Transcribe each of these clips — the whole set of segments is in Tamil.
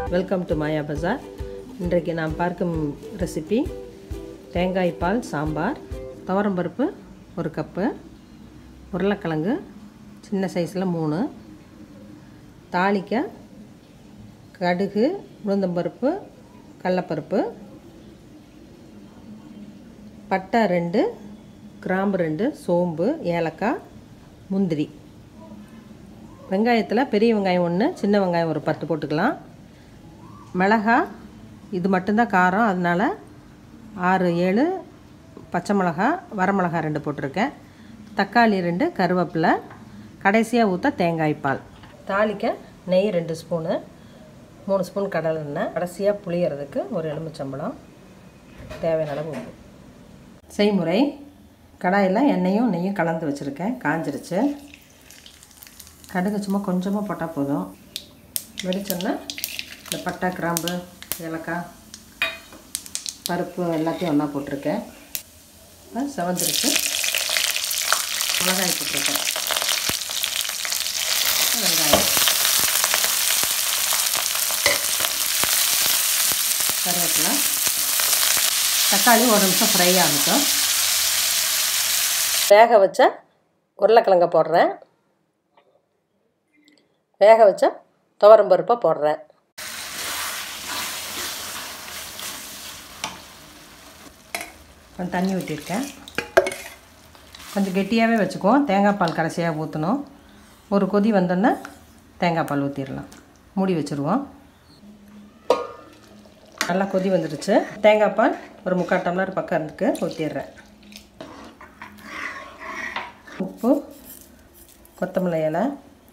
வெல்கம் டு மாயா பஜார் இன்றைக்கு நாம் பார்க்கும் ரெசிபி தேங்காய் பால் சாம்பார் துவரம்பருப்பு ஒரு கப்பு உருளைக்கிழங்கு சின்ன சைஸில் மூணு தாளிக்க கடுகு உளுந்தம்பருப்பு கடலப்பருப்பு பட்டை ரெண்டு கிராம்பு ரெண்டு சோம்பு ஏலக்காய் முந்திரி வெங்காயத்தில் பெரிய வெங்காயம் ஒன்று சின்ன வெங்காயம் ஒரு பத்து போட்டுக்கலாம் மிளகா இது மட்டும்தான் காரம் அதனால் ஆறு ஏழு பச்சை மிளகா வரமிளகா ரெண்டு போட்டிருக்கேன் தக்காளி ரெண்டு கருவேப்பிலை கடைசியாக ஊற்ற தேங்காய் பால் தாளிக்க நெய் ரெண்டு ஸ்பூனு மூணு ஸ்பூன் கடலை எண்ணெய் கடைசியாக புளியறதுக்கு ஒரு எலுமிச்சம்பழம் தேவையான அளவு உப்பு செய்முறை கடாயில் எண்ணெயும் நெய்யும் கலந்து வச்சுருக்கேன் காஞ்சிருச்சு கடுகு சும்மா கொஞ்சமாக போட்டால் போதும் வெடிச்சோன்னா இந்த பட்டை கிராம்பு ஏலக்காய் பருப்பு எல்லாத்தையும் ஒன்றா போட்டிருக்கேன் இப்போ செவந்துருச்சு மிளகாய் போட்டிருக்கேன் வெங்காயம் கருவேப்பிலை தக்காளி ஒரு நிமிஷம் ஃப்ரை ஆகட்டும் வேக வச்ச உருளைக்கிழங்க போடுறேன் வேக வச்ச துவரம் பருப்பை போடுறேன் கொஞ்சம் தண்ணி ஊற்றிருக்கேன் கொஞ்சம் கெட்டியாகவே வச்சுக்குவோம் தேங்காய் பால் கடைசியாக ஊற்றணும் ஒரு கொதி வந்தோன்னே தேங்காய் பால் ஊற்றிடலாம் மூடி வச்சுருவோம் நல்லா கொதி வந்துடுச்சு தேங்காய் பால் ஒரு முக்கால் டம்ளர் பக்கம் இருக்கு ஊற்றிடுறேன் உப்பு கொத்தமல்லி இலை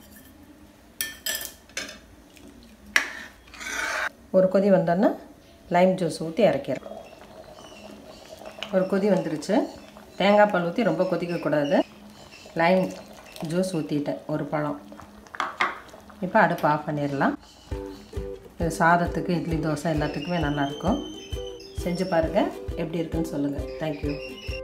ஒரு கொதி வந்தோன்னா லைம் ஜூஸ் ஊற்றி இறக்கிறேன் ஒரு கொதி வந்துடுச்சு தேங்காய் பால் ஊற்றி ரொம்ப கொதிக்கக்கூடாது லைம் ஜூஸ் ஊற்றிட்டேன் ஒரு பழம் இப்போ அடுப்பு ஆஃப் பண்ணிடலாம் இது சாதத்துக்கு இட்லி தோசை எல்லாத்துக்குமே நல்லாயிருக்கும் செஞ்சு பாருங்கள் எப்படி இருக்குன்னு சொல்லுங்கள் தேங்க்யூ